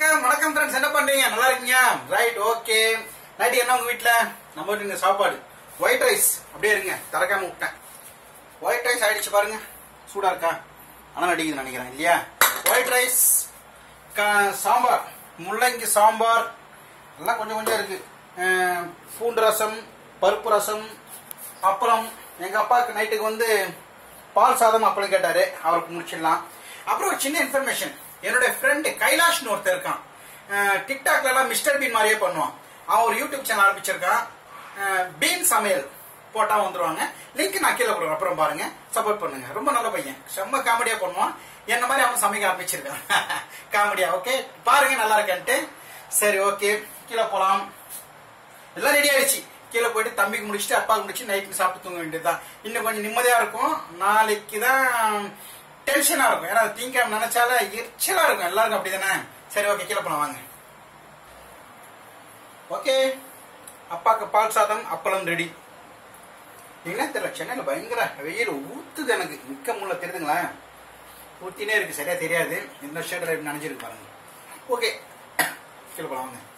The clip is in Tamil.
வணக்கம் வணக்கம் ஃப்ரெண்ட்ஸ் என்ன பண்றீங்க நல்லா இருக்கீங்க ரைட் ஓகே நைட்டு என்ன உங்க வீட்ல நம்ம வீட்டுங்க சாப்பாடு ஒயிட் ரைஸ் அப்படியே இருங்க திறக்காம விட்டேன் ஒயிட் ரைஸ் ஆயிடுச்சு பாருங்க சூடா இருக்கா ஆனால் அடிக்குது நினைக்கிறேன் இல்லையா ஒயிட் ரைஸ் சாம்பார் முள்ளங்கி சாம்பார் எல்லாம் கொஞ்சம் கொஞ்சம் இருக்கு அஹ், பூண்டு ரசம் பருப்பு ரசம் அப்பளம் எங்க அப்பாவுக்கு நைட்டுக்கு வந்து பால் சாதம் அப்பளம் கேட்டாரு அவருக்கு முடிச்சிடலாம் அப்புறம் ஒரு சின்ன இன்ஃபர்மேஷன் என்னோட ஃப்ரெண்டு கைலாஷ்னு ஒருத்தர் இருக்கான் அஹ், டிக்டாக்ல எல்லாம் மிஸ்டர் பீன் மாதிரியே பண்ணுவான் அவன் ஒரு யூடியூப் சேனல் ஆரம்பிச்சிருக்கான் அஹ், பீன் சமையல் போட்டா வந்துருவாங்க லிங்க் நான் கீழே கொடுக்குறேன் அப்புறம் பாருங்க சப்போர்ட் பண்ணுங்க ரொம்ப நல்ல பையன் செம்ம காமெடியா பண்ணுவான் என்ன மாதிரி அவன் சமைக்க ஆரம்பிச்சிருக்கான் காமெடியா ஓகே பாருங்க நல்லா இருக்கேன்ட்டு சரி ஓகே கீழே போலாம் எல்லாம் ரெடி ஆயிடுச்சு கீழே போயிட்டு தம்பிக்கு முடிச்சுட்டு அப்பாவுக்கு முடிச்சு நைட்டு சாப்பிட்டு தூங்க வேண்டியதுதான் இன்னும் கொஞ்சம் நிம்மதியா இருக்கும் நாளைக்கு தான் டென்ஷனா இருக்கும் ஏன்னா திங்காம நினைச்சால எரிச்சலா இருக்கும் எல்லாருக்கும் அப்படிதானே சரி ஓகே கீழே போலாம் வாங்க ஓகே அப்பாக்கு பால் சாதம் அப்பளம் ரெடி என்ன தெரியல சென்னையில பயங்கர வெயில் ஊத்துது எனக்கு நிக்க முடியல தெரியுதுங்களா ஊத்தினே இருக்கு சரியா தெரியாது இந்த ஷேடில் நினைஞ்சிருக்கு பாருங்க ஓகே கீழே போலாம் வாங்க